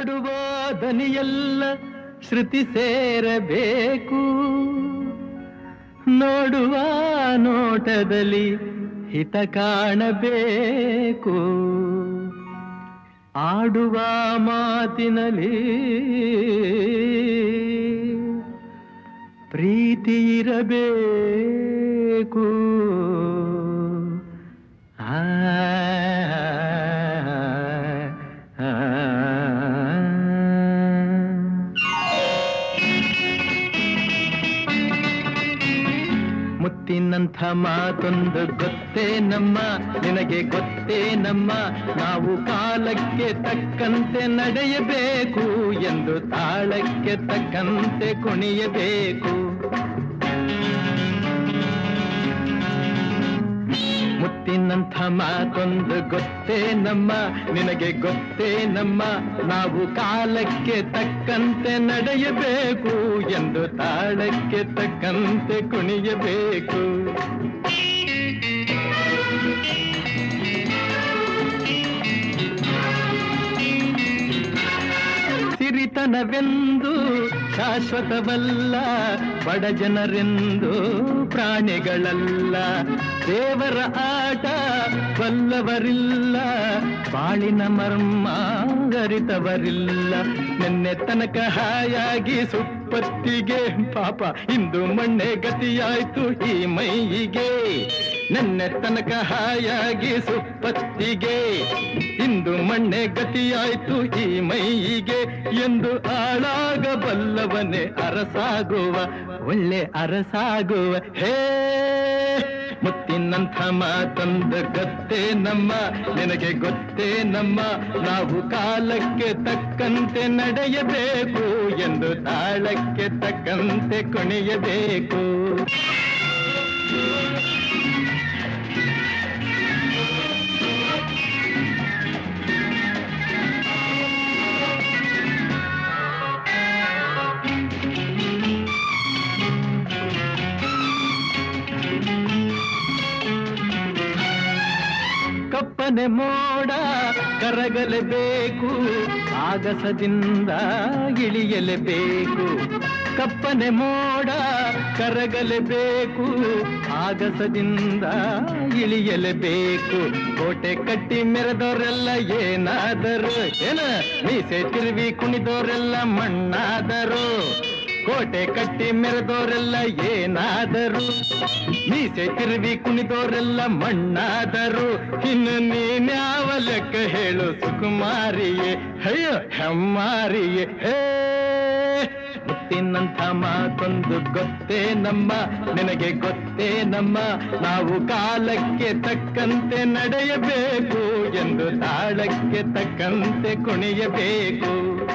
ಹಾಡುವ ದನಿಯೆಲ್ಲ ಶ್ರುತಿ ಸೇರಬೇಕು ನೋಡುವ ನೋಟದಲ್ಲಿ ಹಿತ ಕಾಣಬೇಕು ಆಡುವ ಮಾತಿನಲ್ಲಿ ಪ್ರೀತಿ ಇರಬೇಕು ಆ, ಆ, ಆ. ಮುತ್ತಿನಂಥ ಮಾತೊಂದು ಗೊತ್ತೇ ನಮ್ಮ ನಿನಗೆ ಗೊತ್ತೇ ನಮ್ಮ ನಾವು ಕಾಲಕ್ಕೆ ತಕ್ಕಂತೆ ನಡೆಯಬೇಕು ಎಂದು ತಾಳಕ್ಕೆ ತಕ್ಕಂತೆ ಕುಣಿಯಬೇಕು ಮುತ್ತಿನಂಥ ಮಾತೊಂದು ಗೊತ್ತೇ ನಮ್ಮ ನಿನಗೆ ಗೊತ್ತೇ ನಮ್ಮ ನಾವು ಕಾಲಕ್ಕೆ ತಕ್ಕಂತೆ ನಡೆಯಬೇಕು ಎಂದು ತಾಳಕ್ಕೆ ತಕ್ಕಂತೆ ಕುಣಿಯಬೇಕು ಸಿರಿತನವೆಂದು ಶಾಶ್ವತವಲ್ಲ ಬಡ ಜನರೆಂದು ಪ್ರಾಣಿಗಳಲ್ಲ ದೇವರ ಆಟ ಬಲ್ಲವರಿಲ್ಲ ಬಾಳಿನ ಮರ್ಮ ಅರಿತವರಿಲ್ಲ ನಿನ್ನೆ ತನಕ ಹಾಯಾಗಿ ಸುಪ್ಪತ್ತಿಗೆ ಪಾಪ ಇಂದು ಮಣ್ಣೆ ಗತಿಯಾಯ್ತು ಈ ಮೈಯಿಗೆ ನೆನ್ನೆ ತನಕ ಹಾಯಾಗಿ ಸುಪ್ಪತ್ತಿಗೆ ಇಂದು ಮಣ್ಣೆ ಗತಿಯಾಯ್ತು ಈ ಮೈಯಿಗೆ ಎಂದು ಆಳಾಗಬಲ್ಲವನೇ ಅರಸಾಗುವ ಒಳ್ಳೆ ಅರಸಾಗುವ ಹೇ ಮುತ್ತಿನಂಥ ಮಾತೊಂದು ಗೊತ್ತೇ ನಮ್ಮ ನಿನಗೆ ಗೊತ್ತೇ ನಮ್ಮ ನಾವು ಕಾಲಕ್ಕೆ ತಕ್ಕಂತೆ ನಡೆಯಬೇಕು ಎಂದು ತಾಳಕ್ಕೆ ತಕ್ಕಂತೆ ಕುಣಿಯಬೇಕು ಕಪ್ಪನೆ ಮೋಡ ಕರಗಲೇಬೇಕು ಆಗಸದಿಂದ ಇಳಿಯಲೇಬೇಕು ಕಪ್ಪನೆ ಮೋಡ ಕರಗಲೇಬೇಕು ಆಗಸದಿಂದ ಇಳಿಯಲೇಬೇಕು ಕೋಟೆ ಕಟ್ಟಿ ಮೆರೆದವರೆಲ್ಲ ಏನಾದರು ಏನ ಮೀಸೆ ತಿರುವಿ ಕುಣಿದವರೆಲ್ಲ ಮಣ್ಣಾದರು ಕೋಟೆ ಕಟ್ಟಿ ಮೆರೆದೋರೆಲ್ಲ ಏನಾದರು ಮೀಸೆ ತಿರುವಿ ಕುಣಿದೋರೆಲ್ಲ ಮಣ್ಣಾದರು ಇನ್ನು ನೀನ್ಯಾವ ಲೆಕ್ಕ ಹೇಳು ಸುಕುಮಾರಿಯೇ ಅಯ್ಯೋ ಹೆಮ್ಮಾರಿಯೇ ಹೇ ಮುತ್ತಿನಂಥ ಮಾತೊಂದು ಗೊತ್ತೇ ನಮ್ಮ ನಿನಗೆ ಗೊತ್ತೇ ನಮ್ಮ ನಾವು ಕಾಲಕ್ಕೆ ತಕ್ಕಂತೆ ನಡೆಯಬೇಕು ಎಂದು ತಾಳಕ್ಕೆ ತಕ್ಕಂತೆ ಕುಣಿಯಬೇಕು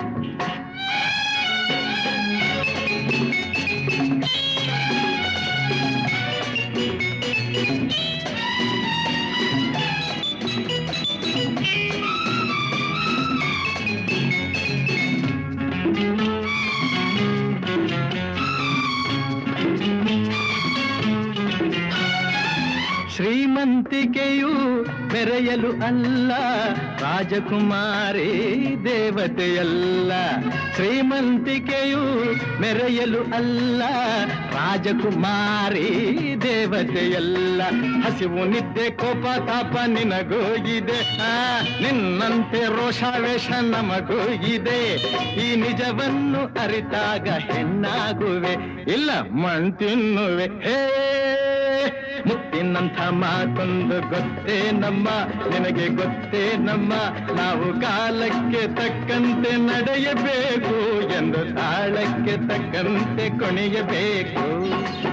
ಶ್ರೀಮಂತಿಕೆಯು ಬೆರೆಯಲು ಅಲ್ಲ ರಾಜಕುಮಾರಿ ದೇವತೆಯಲ್ಲ ಶ್ರೀಮಂತಿಕೆಯು ಮೆರೆಯಲು ಅಲ್ಲ ರಾಜಕುಮಾರಿ ದೇವತೆಯಲ್ಲ ಹಸಿವು ನಿದ್ದೆ ಕೋಪ ತಾಪ ನಿನಗೂ ಇದೆ ಆ, ನಿನ್ನಂತೆ ರೋಷಾವೇಶ ನಮಗೂ ಇದೆ ಈ ನಿಜವನ್ನು ಅರಿತಾಗ ಹೆಣ್ಣಾಗುವೆ ಇಲ್ಲ ಮಣ್ ತಿನ್ನುವೆ ಹೇ ಮುತ್ತಿನಂಥ ಮಾತೊಂದು ಗೊತ್ತೇ ನಮ್ಮ ನಿನಗೆ ಗೊತ್ತೇ ನಮ್ಮ ನಾವು ಕಾಲಕ್ಕೆ ತಕ್ಕಂತೆ ನಡೆಯಬೇಕು ಎಂದು ತಾಳಕ್ಕೆ ತಕ್ಕಂತೆ ಕುಣಿಯಬೇಕು